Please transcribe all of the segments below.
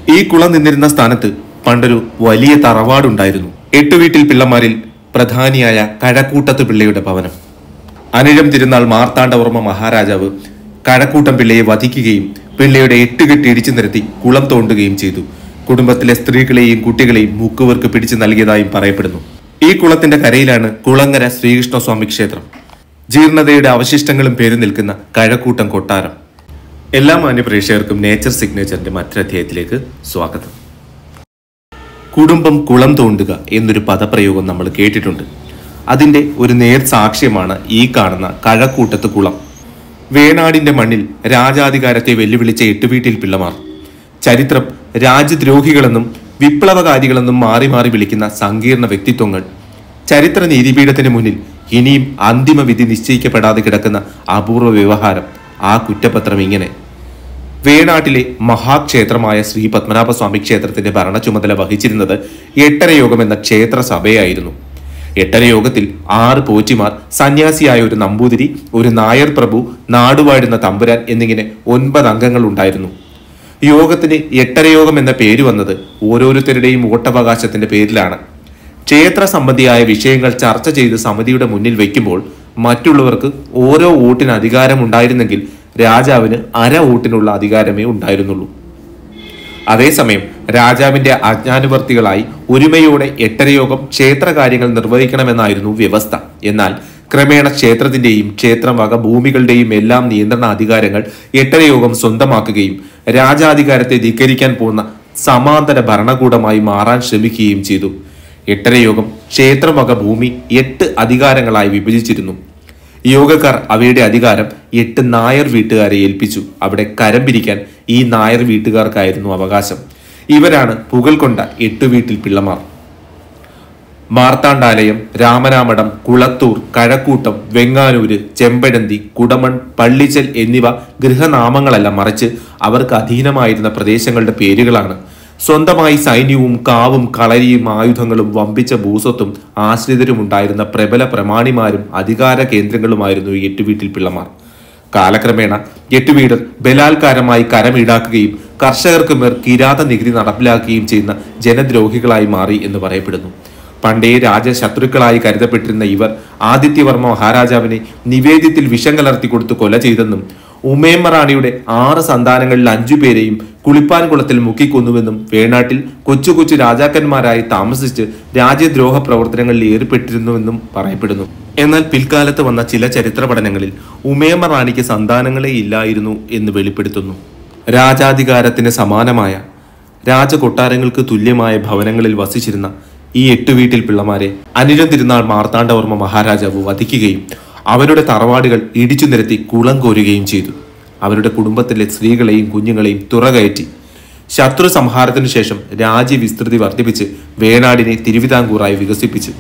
ഈ കുളം നിന്നിരുന്ന സ്ഥാനത്ത് പണ്ടൊരു വലിയ തറവാടുണ്ടായിരുന്നു എട്ടു വീട്ടിൽ പിള്ളമാരിൽ പ്രധാനിയായ കഴക്കൂട്ടത്ത് പിള്ളയുടെ ഭവനം അനിഴം തിരുനാൾ മാർത്താണ്ഡവർമ്മ മഹാരാജാവ് കഴക്കൂട്ടം പിള്ളയെ വധിക്കുകയും പിള്ളയുടെ എട്ടുകെട്ട് ഇടിച്ചു നിരത്തി കുളം തോണ്ടുകയും ചെയ്തു കുടുംബത്തിലെ സ്ത്രീകളെയും കുട്ടികളെയും മുക്കുവർക്ക് പിടിച്ചു നൽകിയതായും പറയപ്പെടുന്നു ഈ കുളത്തിന്റെ കരയിലാണ് കുളങ്ങര ശ്രീകൃഷ്ണസ്വാമി ക്ഷേത്രം ജീർണതയുടെ അവശിഷ്ടങ്ങളും പേരു നിൽക്കുന്ന കഴക്കൂട്ടം കൊട്ടാരം എല്ലാ മാന്യ പ്രേക്ഷകർക്കും നേച്ചർ സിഗ്നേച്ചറിന്റെ മറ്റൊരധ്യായത്തിലേക്ക് സ്വാഗതം കുടുംബം കുളം തോണ്ടുക എന്നൊരു പദപ്രയോഗം നമ്മൾ കേട്ടിട്ടുണ്ട് അതിന്റെ ഒരു നേർ സാക്ഷ്യമാണ് ഈ കാണുന്ന കഴക്കൂട്ടത്ത് കുളം വേണാടിന്റെ മണ്ണിൽ രാജാധികാരത്തെ വെല്ലുവിളിച്ച എട്ടുവീട്ടിൽ പിള്ളമാർ ചരിത്രം രാജ്യദ്രോഹികളെന്നും വിപ്ലവകാരികളെന്നും മാറി മാറി വിളിക്കുന്ന സങ്കീർണ വ്യക്തിത്വങ്ങൾ ചരിത്ര നീതിപീഠത്തിന് മുന്നിൽ ഇനിയും അന്തിമ വിധി നിശ്ചയിക്കപ്പെടാതെ കിടക്കുന്ന അപൂർവ വ്യവഹാരം ആ കുറ്റപത്രം ഇങ്ങനെ വേണാട്ടിലെ മഹാക്ഷേത്രമായ ശ്രീ പത്മനാഭസ്വാമി ക്ഷേത്രത്തിന്റെ ഭരണ ചുമതല വഹിച്ചിരുന്നത് എട്ടരയോഗം എന്ന ക്ഷേത്ര സഭയായിരുന്നു എട്ടരയോഗത്തിൽ ആറ് പോറ്റിമാർ സന്യാസിയായ ഒരു നമ്പൂതിരി ഒരു നായർ പ്രഭു നാടുവാഴുന്ന തമ്പുരാൻ എന്നിങ്ങനെ ഒൻപത് അംഗങ്ങൾ ഉണ്ടായിരുന്നു യോഗത്തിന് എട്ടരയോഗം എന്ന പേര് വന്നത് ഓരോരുത്തരുടെയും വോട്ടവകാശത്തിന്റെ പേരിലാണ് ക്ഷേത്ര സംബന്ധിയായ വിഷയങ്ങൾ ചർച്ച ചെയ്ത് സമിതിയുടെ മുന്നിൽ വയ്ക്കുമ്പോൾ മറ്റുള്ളവർക്ക് ഓരോ വോട്ടിന് അധികാരം ഉണ്ടായിരുന്നെങ്കിൽ രാജാവിന് അര വോട്ടിനുള്ള അധികാരമേ ഉണ്ടായിരുന്നുള്ളൂ അതേസമയം രാജാവിന്റെ അജ്ഞാനുവർത്തികളായി ഒരുമയോടെ എട്ടരയോഗം ക്ഷേത്ര കാര്യങ്ങൾ നിർവഹിക്കണമെന്നായിരുന്നു വ്യവസ്ഥ എന്നാൽ ക്രമേണ ക്ഷേത്രത്തിന്റെയും ക്ഷേത്രം വക ഭൂമികളുടെയും എല്ലാം നിയന്ത്രണ അധികാരങ്ങൾ എട്ടരയോഗം സ്വന്തമാക്കുകയും രാജാധികാരത്തെ ധിക്കരിക്കാൻ പോകുന്ന സമാന്തര ഭരണകൂടമായി മാറാൻ ശ്രമിക്കുകയും ചെയ്തു എട്ടരയോഗം ക്ഷേത്രം വക ഭൂമി എട്ട് അധികാരങ്ങളായി വിഭജിച്ചിരുന്നു യോഗക്കാർ അവയുടെ അധികാരം എട്ട് നായർ വീട്ടുകാരെ ഏൽപ്പിച്ചു അവിടെ കരം പിരിക്കാൻ ഈ നായർ വീട്ടുകാർക്കായിരുന്നു അവകാശം ഇവരാണ് പുകൽ കൊണ്ട എട്ടു വീട്ടിൽ പിള്ളമാർ മാർത്താണ്ഡാലയം രാമനാമഠം കുളത്തൂർ കഴക്കൂട്ടം വെങ്ങാനൂര് ചെമ്പഴന്തി കുടമൺ പള്ളിച്ചൽ എന്നിവ ഗൃഹനാമങ്ങളല്ല മറിച്ച് അവർക്ക് അധീനമായിരുന്ന പ്രദേശങ്ങളുടെ പേരുകളാണ് സ്വന്തമായി സൈന്യവും കാവും കളരിയും ആയുധങ്ങളും വമ്പിച്ച ഭൂസ്വത്തും ആശ്രിതരും ഉണ്ടായിരുന്ന പ്രബല പ്രമാണിമാരും അധികാര കേന്ദ്രങ്ങളുമായിരുന്നു ഈ എട്ടുവീട്ടിൽ പിള്ളമാർ കാലക്രമേണ എട്ടുവീടർ ബലാത്കാരമായി കരം ഈടാക്കുകയും കർഷകർക്ക് മേൽ കിരാത നികുതി നടപ്പിലാക്കുകയും ചെയ്യുന്ന ജനദ്രോഹികളായി മാറി എന്ന് പറയപ്പെടുന്നു പണ്ടേ രാജശത്രുക്കളായി കരുതപ്പെട്ടിരുന്ന ഇവർ ആദിത്യവർമ്മ മഹാരാജാവിനെ നിവേദ്യത്തിൽ വിഷം കലർത്തി കൊടുത്ത് കൊല ചെയ്തെന്നും ഉമേമ്മ റാണിയുടെ ആറ് സന്താനങ്ങളിൽ അഞ്ചു പേരെയും കുളിപ്പാൻ കുളത്തിൽ മുക്കിക്കൊന്നുവെന്നും വേണാട്ടിൽ കൊച്ചു കൊച്ചു രാജാക്കന്മാരായി താമസിച്ച് രാജ്യദ്രോഹ പ്രവർത്തനങ്ങളിൽ ഏർപ്പെട്ടിരുന്നുവെന്നും പറയപ്പെടുന്നു എന്നാൽ പിൽക്കാലത്ത് വന്ന ചില ചരിത്ര പഠനങ്ങളിൽ ഉമേമ്മ റാണിക്ക് സന്താനങ്ങളെ ഇല്ലായിരുന്നു എന്ന് വെളിപ്പെടുത്തുന്നു രാജാധികാരത്തിന് സമാനമായ രാജകൊട്ടാരങ്ങൾക്ക് തുല്യമായ ഭവനങ്ങളിൽ വസിച്ചിരുന്ന ഈ എട്ടു വീട്ടിൽ പിള്ളമാരെ അനിഴം തിരുനാൾ മാർത്താണ്ഡവർമ്മ മഹാരാജാവ് വധിക്കുകയും അവരുടെ തറവാടുകൾ ഇടിച്ചു നിരത്തി കുളം കോരുകയും ചെയ്തു അവരുടെ കുടുംബത്തിലെ സ്ത്രീകളെയും കുഞ്ഞുങ്ങളെയും തുറകയറ്റി ശത്രു സംഹാരത്തിനു ശേഷം രാജ്യവിസ്തൃതി വർദ്ധിപ്പിച്ച് വേണാടിനെ തിരുവിതാംകൂറായി വികസിപ്പിച്ചു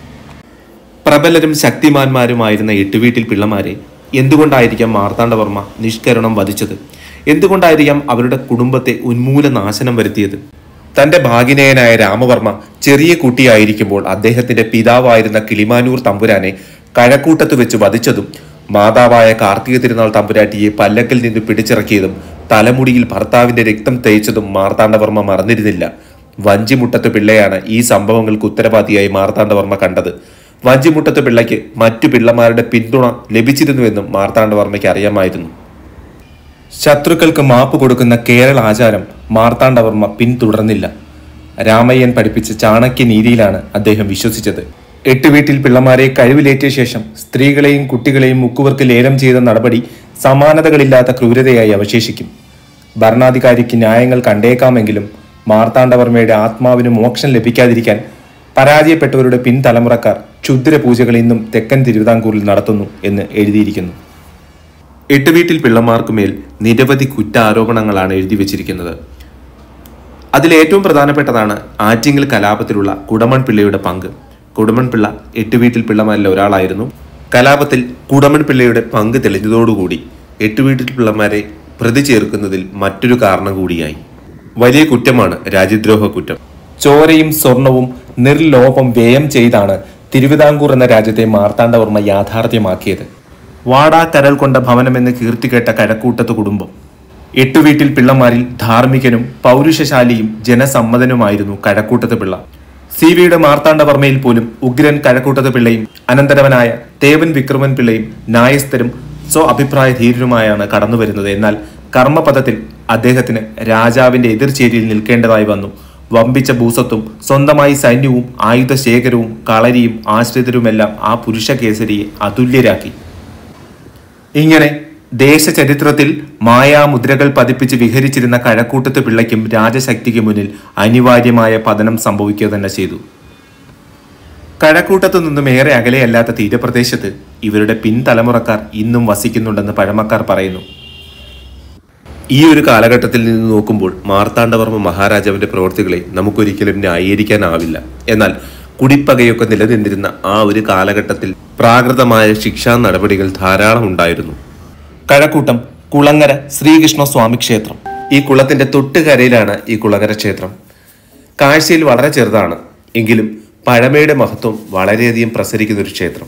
പ്രബലരും ശക്തിമാന്മാരുമായിരുന്ന എട്ടുവീട്ടിൽ പിള്ളമാരെ എന്തുകൊണ്ടായിരിക്കാം മാർത്താണ്ഡവർമ്മ നിഷ്കരണം വധിച്ചത് എന്തുകൊണ്ടായിരിക്കാം അവരുടെ കുടുംബത്തെ ഉന്മൂല നാശനം വരുത്തിയത് തന്റെ ഭാഗിനേയനായ രാമവർമ്മ ചെറിയ കുട്ടിയായിരിക്കുമ്പോൾ അദ്ദേഹത്തിന്റെ പിതാവായിരുന്ന കിളിമാനൂർ തമ്പുരാനെ കഴക്കൂട്ടത്ത് വെച്ച് വധിച്ചതും മാതാവായ കാർത്തിക തിരുനാൾ തമ്പുരാട്ടിയെ പല്ലക്കിൽ നിന്ന് പിടിച്ചിറക്കിയതും തലമുടിയിൽ ഭർത്താവിന്റെ രക്തം തേച്ചതും മാർത്താണ്ഡവർമ്മ മറന്നിരുന്നില്ല വഞ്ചിമുട്ടത്ത് പിള്ളയാണ് ഈ സംഭവങ്ങൾക്ക് ഉത്തരവാദിയായി മാർത്താണ്ഡവർമ്മ കണ്ടത് വഞ്ചിമുട്ടത്ത് പിള്ളയ്ക്ക് മറ്റു പിള്ളമാരുടെ പിന്തുണ ലഭിച്ചിരുന്നുവെന്നും മാർത്താണ്ഡവർമ്മയ്ക്ക് അറിയാമായിരുന്നു ശത്രുക്കൾക്ക് മാപ്പ് കൊടുക്കുന്ന കേരള ആചാരം മാർത്താണ്ഡവർമ്മ പിന്തുടർന്നില്ല രാമയ്യൻ പഠിപ്പിച്ച ചാണക്യ നീതിയിലാണ് അദ്ദേഹം വിശ്വസിച്ചത് എട്ട് വീട്ടിൽ പിള്ളമാരെ കഴിവിലേറ്റിയ ശേഷം സ്ത്രീകളെയും കുട്ടികളെയും മുക്കുവർക്ക് ലേലം ചെയ്ത നടപടി സമാനതകളില്ലാത്ത ക്രൂരതയായി അവശേഷിക്കും ഭരണാധികാരിക്ക് ന്യായങ്ങൾ കണ്ടേക്കാമെങ്കിലും മാർത്താണ്ഡവർമ്മയുടെ ആത്മാവിന് മോക്ഷം ലഭിക്കാതിരിക്കാൻ പരാജയപ്പെട്ടവരുടെ പിൻതലമുറക്കാർ ക്ഷുദ്ര പൂജകൾ ഇന്നും തെക്കൻ തിരുവിതാംകൂറിൽ നടത്തുന്നു എന്ന് എഴുതിയിരിക്കുന്നു എട്ട് വീട്ടിൽ പിള്ളമാർക്കുമേൽ നിരവധി കുറ്റാരോപണങ്ങളാണ് എഴുതി വച്ചിരിക്കുന്നത് അതിൽ ഏറ്റവും പ്രധാനപ്പെട്ടതാണ് ആറ്റിങ്ങൽ കലാപത്തിലുള്ള കുടമൺ പിള്ളയുടെ പങ്ക് കുടമൺ പിള്ള എട്ട് വീട്ടിൽ പിള്ളമാരിൽ ഒരാളായിരുന്നു കലാപത്തിൽ കുടമൺ പിള്ളയുടെ പങ്ക് തെളിഞ്ഞതോടുകൂടി എട്ട് വീട്ടിൽ പിള്ളമാരെ പ്രതി ചേർക്കുന്നതിൽ മറ്റൊരു കാരണം കൂടിയായി വലിയ കുറ്റമാണ് രാജ്യദ്രോഹ കുറ്റം ചോരയും സ്വർണവും നിർലോഭം വ്യയം ചെയ്താണ് തിരുവിതാംകൂർ എന്ന രാജ്യത്തെ മാർത്താണ്ഡവർമ്മ യാഥാർത്ഥ്യമാക്കിയത് വാടാ കരൽ കൊണ്ട ഭവനമെന്ന് കീർത്തികേട്ട കഴക്കൂട്ടത്ത് കുടുംബം എട്ടുവീട്ടിൽ പിള്ളമാരിൽ ധാർമ്മികനും പൗരുഷശാലിയും ജനസമ്മതനുമായിരുന്നു കഴക്കൂട്ടത്ത് പിള്ള സി വിയുടെ മാർത്താണ്ഡവർമ്മയിൽ പോലും ഉഗ്രൻ കഴക്കൂട്ടത്ത് പിള്ളയും അനന്തരവനായ തേവൻ വിക്രമൻ പിള്ളയും ന്യായസ്ഥരും സ്വ അഭിപ്രായ ധീരനുമായാണ് കടന്നുവരുന്നത് എന്നാൽ കർമ്മപദത്തിൽ അദ്ദേഹത്തിന് രാജാവിന്റെ എതിർചേരിയിൽ നിൽക്കേണ്ടതായി വന്നു വമ്പിച്ച ഭൂസത്വം സ്വന്തമായി സൈന്യവും ആയുധശേഖരവും കളരിയും ആശ്രിതരുമെല്ലാം ആ പുരുഷ കേസരിയെ അതുല്യരാക്കി ഇങ്ങനെ ദേശചരിത്രത്തിൽ മായാമുദ്രകൾ പതിപ്പിച്ച് വിഹരിച്ചിരുന്ന കഴക്കൂട്ടത്ത് പിള്ളയ്ക്കും രാജശക്തിക്ക് മുന്നിൽ അനിവാര്യമായ പതനം സംഭവിക്കുക തന്നെ ചെയ്തു കഴക്കൂട്ടത്തു നിന്നും ഏറെ അകലെയല്ലാത്ത തീരപ്രദേശത്ത് ഇവരുടെ പിൻതലമുറക്കാർ ഇന്നും വസിക്കുന്നുണ്ടെന്ന് പഴമക്കാർ പറയുന്നു ഈ ഒരു കാലഘട്ടത്തിൽ നിന്ന് നോക്കുമ്പോൾ മാർത്താണ്ഡവർമ്മ മഹാരാജാവിന്റെ പ്രവൃത്തികളെ നമുക്കൊരിക്കലും ന്യായീകരിക്കാനാവില്ല എന്നാൽ കുടിപ്പകയൊക്കെ നിലനിന്നിരുന്ന ആ ഒരു കാലഘട്ടത്തിൽ പ്രാകൃതമായ ശിക്ഷാ നടപടികൾ ധാരാളം ഉണ്ടായിരുന്നു കഴക്കൂട്ടം കുളങ്ങര ശ്രീകൃഷ്ണ സ്വാമി ക്ഷേത്രം ഈ കുളത്തിന്റെ തൊട്ടുകരയിലാണ് ഈ കുളങ്ങര ക്ഷേത്രം കാഴ്ചയിൽ വളരെ ചെറുതാണ് എങ്കിലും പഴമയുടെ മഹത്വം വളരെയധികം പ്രസരിക്കുന്ന ഒരു ക്ഷേത്രം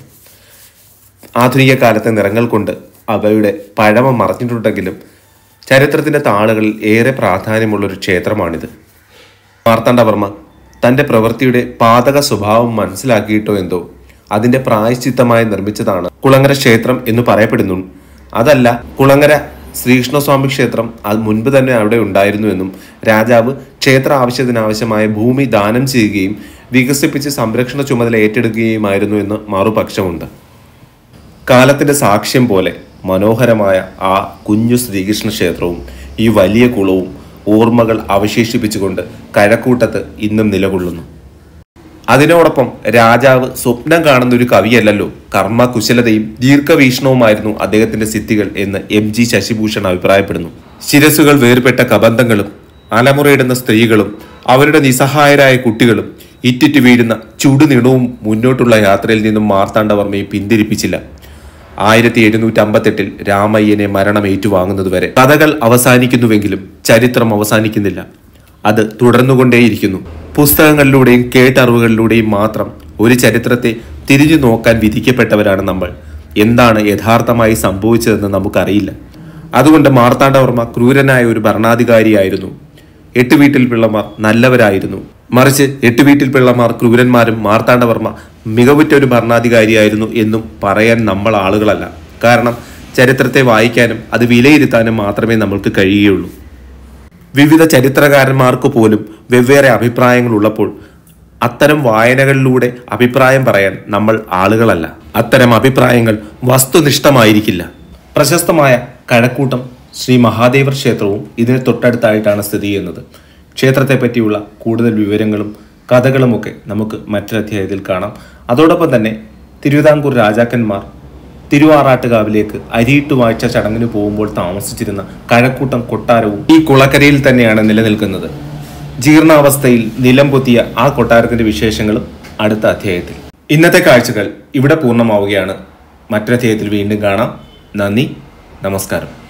ആധുനിക കാലത്തെ നിറങ്ങൾ കൊണ്ട് അവയുടെ പഴമ മറഞ്ഞിട്ടുണ്ടെങ്കിലും ചരിത്രത്തിന്റെ താളുകളിൽ ഏറെ പ്രാധാന്യമുള്ള ഒരു ക്ഷേത്രമാണിത് മാർത്താണ്ഡവർമ്മ തന്റെ പ്രവൃത്തിയുടെ പാതക സ്വഭാവം മനസ്സിലാക്കിയിട്ടോ എന്തോ അതിന്റെ പ്രായശ്ചിത്തമായി നിർമ്മിച്ചതാണ് കുളങ്ങര ക്ഷേത്രം എന്ന് പറയപ്പെടുന്നു അതല്ല കുളങ്ങര ശ്രീകൃഷ്ണസ്വാമി ക്ഷേത്രം അത് മുൻപ് തന്നെ അവിടെ ഉണ്ടായിരുന്നുവെന്നും രാജാവ് ക്ഷേത്ര ആവശ്യത്തിനാവശ്യമായ ഭൂമി ദാനം ചെയ്യുകയും വികസിപ്പിച്ച് സംരക്ഷണ ചുമതല ഏറ്റെടുക്കുകയുമായിരുന്നു എന്ന് മറുപക്ഷമുണ്ട് കാലത്തിന്റെ സാക്ഷ്യം പോലെ മനോഹരമായ ആ കുഞ്ഞു ശ്രീകൃഷ്ണ ക്ഷേത്രവും ഈ വലിയ കുളവും ഓർമ്മകൾ അവശേഷിപ്പിച്ചുകൊണ്ട് കഴക്കൂട്ടത്ത് ഇന്നും നിലകൊള്ളുന്നു അതിനോടൊപ്പം രാജാവ് സ്വപ്നം കാണുന്ന ഒരു കവിയല്ലല്ലോ കർമ്മ കുശലതയും ദീർഘവീക്ഷണവുമായിരുന്നു അദ്ദേഹത്തിന്റെ സിദ്ധികൾ എന്ന് എം ജി ശശിഭൂഷൺ അഭിപ്രായപ്പെടുന്നു ശിരസുകൾ വേർപെട്ട കബന്ധങ്ങളും അലമുറയിടുന്ന സ്ത്രീകളും അവരുടെ നിസ്സഹായരായ കുട്ടികളും ഇറ്റിറ്റ് വീഴുന്ന ചുടുനിണവും മുന്നോട്ടുള്ള യാത്രയിൽ നിന്നും മാർത്താണ്ഡവർമ്മയെ പിന്തിരിപ്പിച്ചില്ല ആയിരത്തി എഴുന്നൂറ്റി അമ്പത്തെട്ടിൽ രാമയ്യനെ മരണം ഏറ്റുവാങ്ങുന്നതുവരെ കഥകൾ അവസാനിക്കുന്നുവെങ്കിലും ചരിത്രം അവസാനിക്കുന്നില്ല അത് തുടർന്നുകൊണ്ടേയിരിക്കുന്നു പുസ്തകങ്ങളിലൂടെയും കേട്ടറിവുകളിലൂടെയും മാത്രം ഒരു ചരിത്രത്തെ തിരിഞ്ഞു നോക്കാൻ വിധിക്കപ്പെട്ടവരാണ് നമ്മൾ എന്താണ് യഥാർത്ഥമായി സംഭവിച്ചതെന്ന് നമുക്കറിയില്ല അതുകൊണ്ട് മാർത്താണ്ഡവർമ്മ ക്രൂരനായ ഒരു ഭരണാധികാരിയായിരുന്നു എട്ട് വീട്ടിൽ പിള്ളമാർ നല്ലവരായിരുന്നു മറിച്ച് എട്ട് വീട്ടിൽ പിള്ളമാർ ക്രൂരന്മാരും മാർത്താണ്ഡവർമ്മ മികവുറ്റ ഒരു ഭരണാധികാരിയായിരുന്നു എന്നും പറയാൻ നമ്മൾ ആളുകളല്ല കാരണം ചരിത്രത്തെ വായിക്കാനും അത് വിലയിരുത്താനും മാത്രമേ നമ്മൾക്ക് കഴിയുകയുള്ളൂ വിവിധ ചരിത്രകാരന്മാർക്ക് പോലും വെവ്വേറെ അഭിപ്രായങ്ങൾ ഉള്ളപ്പോൾ അത്തരം വായനകളിലൂടെ അഭിപ്രായം പറയാൻ നമ്മൾ ആളുകളല്ല അത്തരം അഭിപ്രായങ്ങൾ വസ്തുനിഷ്ഠമായിരിക്കില്ല പ്രശസ്തമായ കഴക്കൂട്ടം ശ്രീ മഹാദേവർ ക്ഷേത്രവും ഇതിന് തൊട്ടടുത്തായിട്ടാണ് സ്ഥിതി ചെയ്യുന്നത് ക്ഷേത്രത്തെ പറ്റിയുള്ള കൂടുതൽ വിവരങ്ങളും കഥകളുമൊക്കെ നമുക്ക് മറ്റൊരധ്യായത്തിൽ കാണാം അതോടൊപ്പം തന്നെ തിരുവിതാംകൂർ രാജാക്കന്മാർ തിരുവാറാട്ടുകാവിലേക്ക് അരിയിട്ട് വാഴ്ച ചടങ്ങിന് പോകുമ്പോൾ താമസിച്ചിരുന്ന കഴക്കൂട്ടം കൊട്ടാരവും ഈ കുളക്കരയിൽ തന്നെയാണ് നിലനിൽക്കുന്നത് ജീർണാവസ്ഥയിൽ നിലം പൊത്തിയ ആ കൊട്ടാരത്തിന്റെ വിശേഷങ്ങളും അടുത്ത അധ്യായത്തിൽ ഇന്നത്തെ കാഴ്ചകൾ ഇവിടെ പൂർണ്ണമാവുകയാണ് മറ്റൊരധ്യായത്തിൽ വീണ്ടും കാണാം നന്ദി നമസ്കാരം